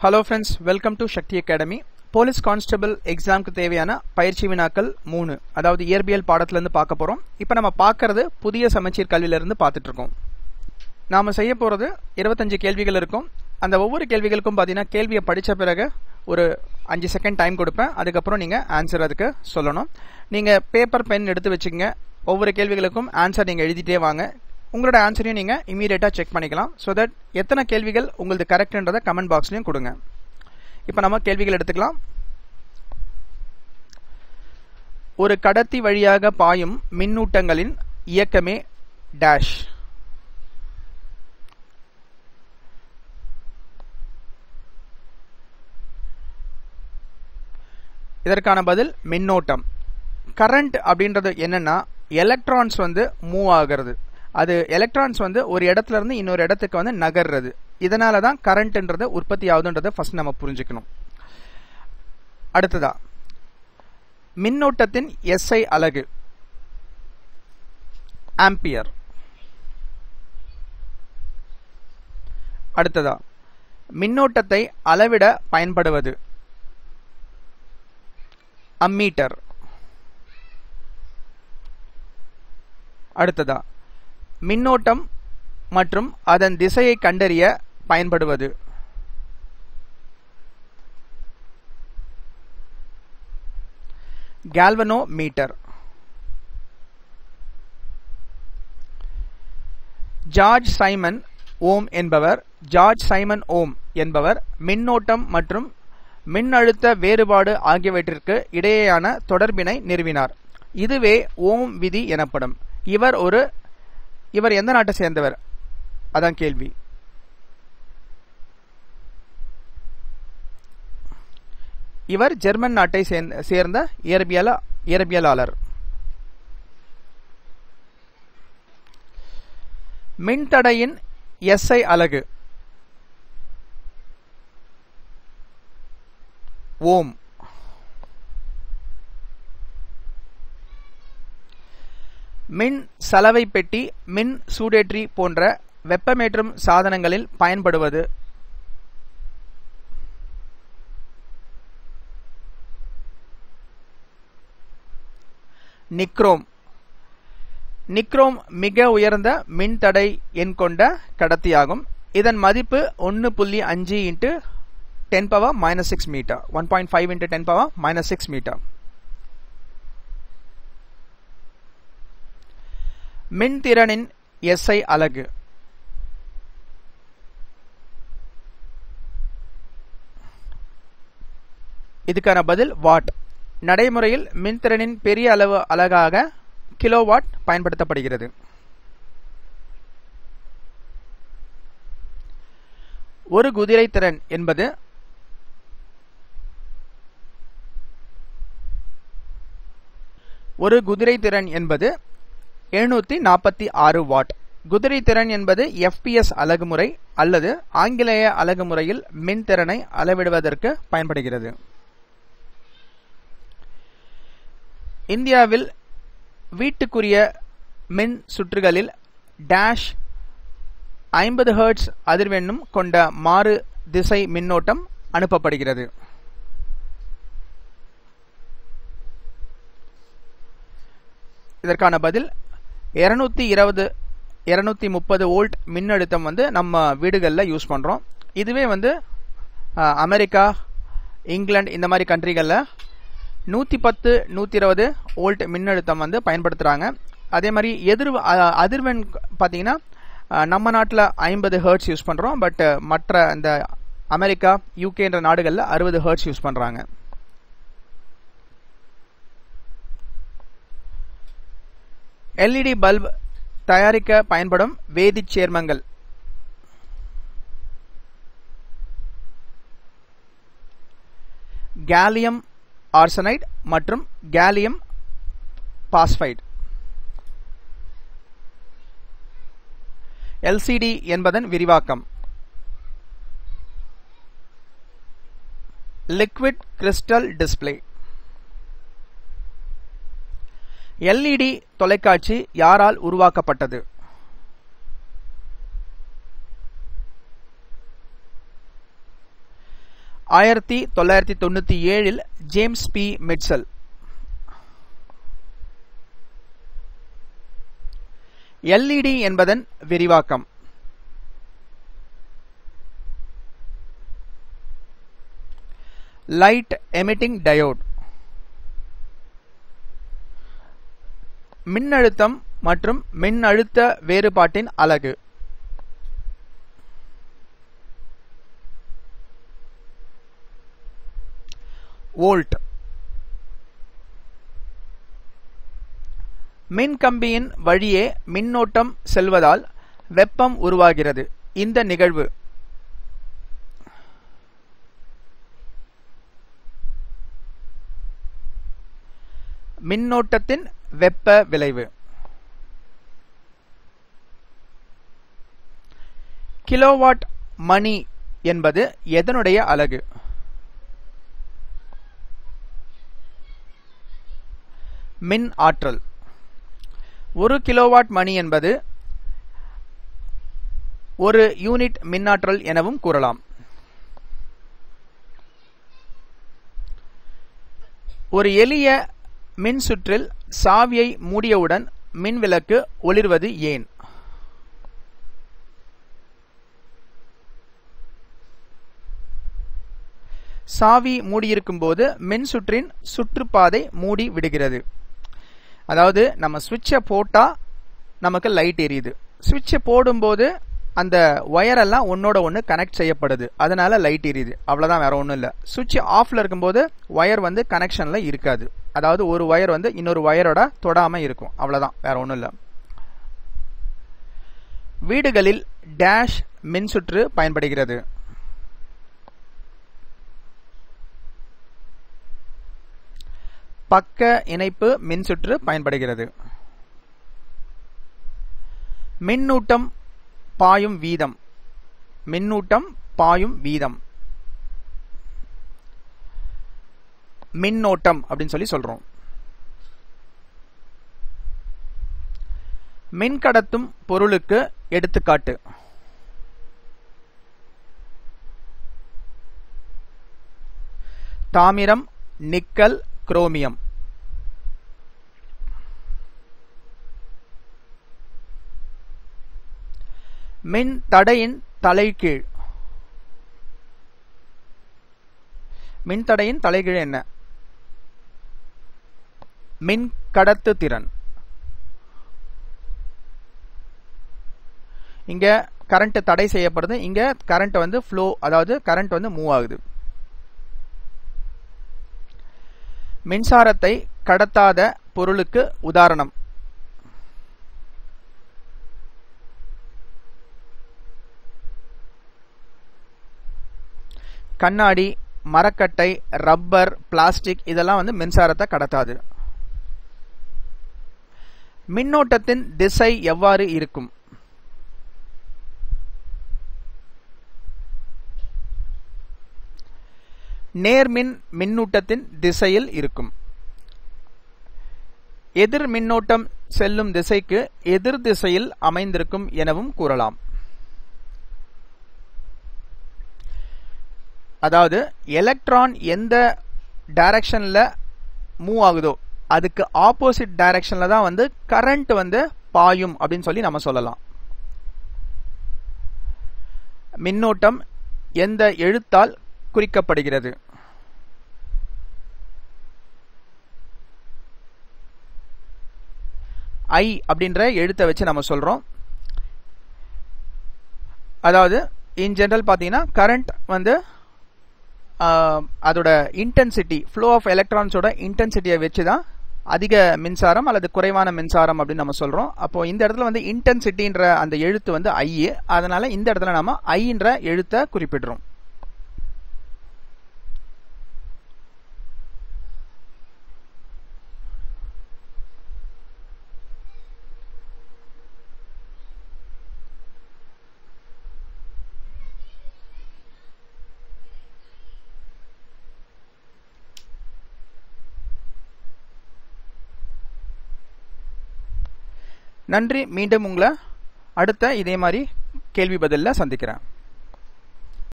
hello friends welcome to Shakti academy police constable எக்ஸாம்க்கு தேவையான பயிற்சி வினாக்கள் மூணு அதாவது இயற்பியல் பாடத்திலிருந்து பார்க்க போறோம் இப்போ நம்ம பார்க்கறது புதிய சமச்சீர் கல்வியிலிருந்து பார்த்துட்டு இருக்கோம் நாம செய்ய போறது இருபத்தஞ்சு கேள்விகள் இருக்கும் அந்த ஒவ்வொரு கேள்விகளுக்கும் பார்த்தீங்கன்னா கேள்வியை படித்த பிறகு ஒரு அஞ்சு செகண்ட் டைம் கொடுப்பேன் அதுக்கப்புறம் நீங்கள் ஆன்சர் அதுக்கு சொல்லணும் நீங்கள் பேப்பர் பென் எடுத்து வச்சுக்கங்க ஒவ்வொரு கேள்விகளுக்கும் ஆன்சர் நீங்கள் எழுதிட்டே வாங்க உங்களோட ஆன்சரையும் நீங்கள் இமீடியட்டாக செக் பண்ணிக்கலாம் ஸோ தட் எத்தனை கேள்விகள் உங்களது கரெக்ட்ன்றதை கமெண்ட் பாக்ஸ்லையும் கொடுங்க இப்போ நம்ம கேள்விகள் எடுத்துக்கலாம் ஒரு கடத்தி வழியாக பாயும் மின்னூட்டங்களின் இயக்கமே டேஷ் இதற்கான பதில் மின்னோட்டம் கரண்ட் அப்படின்றது என்னன்னா எலக்ட்ரான்ஸ் வந்து மூவ் ஆகிறது அது எலக்ட்ரான்ஸ் வந்து ஒரு இடத்துல இருந்து இன்னொரு இடத்துக்கு வந்து நகர்றது இதனால தான் கரண்ட்ன்றது உற்பத்தி ஆகுதுன்றதை ஃபர்ஸ்ட் நம்ம புரிஞ்சுக்கணும் அடுத்ததா மின்னோட்டத்தின் எஸ்ஐ அலகு ஆம்பியர் அடுத்ததா மின்னோட்டத்தை அளவிட பயன்படுவது அம்மீட்டர் அடுத்ததா மின்னோட்டம் மற்றும் அதன் திசையை கண்டறிய பயன்படுவது galvanometer George Simon Ohm என்பவர் ஜார்ஜ் சைமன் ஓம் என்பவர் மின்னோட்டம் மற்றும் மின்னழுத்த வேறுபாடு ஆகியவற்றிற்கு இடையேயான தொடர்பினை நிறுவினார் இதுவே ஓம் விதி எனப்படும் இவர் ஒரு இவர் எந்த நாட்டை சேர்ந்தவர் அதான் கேள்வி இவர் ஜெர்மன் நாட்டை சேர்ந்த இயற்பியல இயற்பியலாளர் மின்தடையின் எஸ்ஐ அலகு ஓம் மின் சலவை பெட்டி மின் சூடேற்றி போன்ற வெப்பமேற்றும் சாதனங்களில் பயன்படுவது நிக்ரோம் நிக்ரோம் மிக உயர்ந்த மின்தடை எண் கொண்ட கடத்தியாகும் இதன் மதிப்பு ஒன்று புள்ளி அஞ்சு into ten power minus six meter one point five into ten power minus six meter மின்திறனின் எஸ்ஐ அலகு இதுக்கான பதில் வாட் நடைமுறையில் மின்திறனின் பெரிய அளவு அலகாக கிலோவாட் பயன்படுத்தப்படுகிறது ஒரு குதிரை திறன் என்பது ஒரு குதிரை திறன் என்பது எழுநூத்தி நாற்பத்தி ஆறு வாட் குதிரை திறன் என்பது எஃபிஎஸ் அலகுமுறை அல்லது ஆங்கிலேய அலகுமுறையில் மின்திறனை அளவிடுவதற்கு பயன்படுகிறது இந்தியாவில் வீட்டுக்குரிய மின் சுற்றுகளில் டேஷ் ஐம்பது ஹர்ட்ஸ் அதிர்வெண்ணும் கொண்ட மாறு திசை மின்னோட்டம் அனுப்பப்படுகிறது இதற்கான பதில் இருநூத்தி இருபது இருநூத்தி முப்பது வோல்ட் மின்னழுத்தம் வந்து நம்ம வீடுகளில் யூஸ் பண்ணுறோம் இதுவே வந்து அமெரிக்கா இங்கிலாந்து இந்த மாதிரி கண்ட்ரிகளில் நூற்றி பத்து நூற்றி இருபது வோல்ட் மின்னழுத்தம் வந்து பயன்படுத்துகிறாங்க அதே மாதிரி எதிர் அதிர்வெண் பார்த்தீங்கன்னா நம்ம நாட்டில் ஐம்பது ஹர்ட்ஸ் யூஸ் பண்ணுறோம் பட் மற்ற இந்த அமெரிக்கா யூகேன்ற நாடுகளில் அறுபது ஹர்ட்ஸ் யூஸ் பண்ணுறாங்க எல்இடி பல்ப் தயாரிக்க பயன்படும் வேதிச் சேர்மங்கள் கேலியம் ஆர்சனைட் மற்றும் கேலியம் பாஸ்பைட் எல்சிடி என்பதன் விரிவாக்கம் லிக்விட் கிறிஸ்டல் டிஸ்பிளே எல்இடி தொலைக்காட்சி யாரால் உருவாக்கப்பட்டது ஆயிரத்தி தொள்ளாயிரத்தி தொண்ணூத்தி ஏழில் ஜேம்ஸ் பி மிட்சல் எல்இடி என்பதன் விரிவாக்கம் லைட் எமிட்டிங் டயோட் மின்னழுத்தம் மற்றும் மின்னழுத்த வேறுபாட்டின் அலகு வோல்ட் மின்கம்பியின் வழியே மின்னோட்டம் செல்வதால் வெப்பம் உருவாகிறது இந்த நிகழ்வு மின்னோட்டத்தின் வெப்ப விளைவு கிலோவாட் மணி என்பது எதனுடைய அலகு மின் ஆற்றல் ஒரு கிலோவாட் மணி என்பது ஒரு யூனிட் மின்னாற்றல் எனவும் கூறலாம் ஒரு எளிய மின் சுற்றில் சாவியை மூடியவுடன் மின்விளக்கு ஒளிர்வது ஏன் சாவி மூடியிருக்கும் போது மின் சுற்றின் சுற்றுப்பாதை மூடி விடுகிறது அதாவது நம்ம சுவிட்சை போட்டா நமக்கு லைட் எரியுது சுவிட்சை போடும்போது அந்த ஒயரெல்லாம் ஒன்னோட ஒன்று கனெக்ட் செய்யப்படுது அதனால லைட் எரியுது அவ்வளோதான் வேற ஒன்றும் இல்லை சுவிட்ச் ஆஃப்ல இருக்கும்போது ஒயர் வந்து கனெக்ஷன்ல இருக்காது அதாவது ஒரு ஒயர் வந்து இன்னொரு ஒயரோட தொடாம இருக்கும் அவ்வளோதான் வேற ஒன்றும் இல்லை வீடுகளில் டேஷ் மின்சுற்று பயன்படுகிறது பக்க இணைப்பு மின்சுற்று பயன்படுகிறது மின்னூட்டம் பாயும் வீதம் மின்னூட்டம் பாயும் வீதம் மின்னோட்டம் அப்படின்னு சொல்லி சொல்றோம் மின்கடத்தும் பொருளுக்கு எடுத்துக்காட்டு தாமிரம் நிக்கல் குரோமியம் மின் தடையின் தலைகீழ் மின் தடையின் தலைகீழ் என்ன மின் கடத்து திறன் இங்க கரண்ட் தடை செய்யப்படுது இங்க கரண்ட் வந்து ஃப்ளோ அதாவது கரண்ட் வந்து மூவ் ஆகுது மின்சாரத்தை கடத்தாத பொருளுக்கு உதாரணம் கண்ணாடி மரக்கட்டை ரப்பர் பிளாஸ்டிக் இதெல்லாம் வந்து மின்சாரத்தை கடத்தாது மின்னோட்டத்தின் திசை எவ்வாறு இருக்கும் நேர்மின் மின்னூட்டத்தின் திசையில் இருக்கும் எதிர் மின்னோட்டம் செல்லும் திசைக்கு எதிர் திசையில் அமைந்திருக்கும் எனவும் கூறலாம் அதாவது எலக்ட்ரான் எந்த டைரக்ஷன்ல மூவ் ஆகுதோ அதுக்கு ஆப்போசிட் டைரக்ஷன்ல தான் வந்து கரண்ட் வந்து பாயும் அப்படின்னு சொல்லி நம்ம சொல்லலாம் மின்னோட்டம் எந்த எழுத்தால் குறிக்கப்படுகிறது ஐ அப்படின்ற எழுத்தை வச்சு நம்ம சொல்றோம் அதாவது இன் ஜெனரல் பார்த்தீங்கன்னா கரண்ட் வந்து அதோட இன்டென்சிட்டி ஃப்ளோ ஆஃப் எலக்ட்ரான்ஸோட இன்டென்சிட்டியை வச்சு தான் அதிக மின்சாரம் அல்லது குறைவான மின்சாரம் அப்படின்னு நம்ம சொல்றோம் அப்போ இந்த இடத்துல வந்து இன்டென்சிட்டின்ற அந்த எழுத்து வந்து ஐ அதனால இந்த இடத்துல நம்ம ஐன்ற எழுத்தை குறிப்பிடுறோம் நன்றி மீண்டும் உங்களை அடுத்த இதே மாதிரி கேள்வி பதிலில் சந்திக்கிறேன்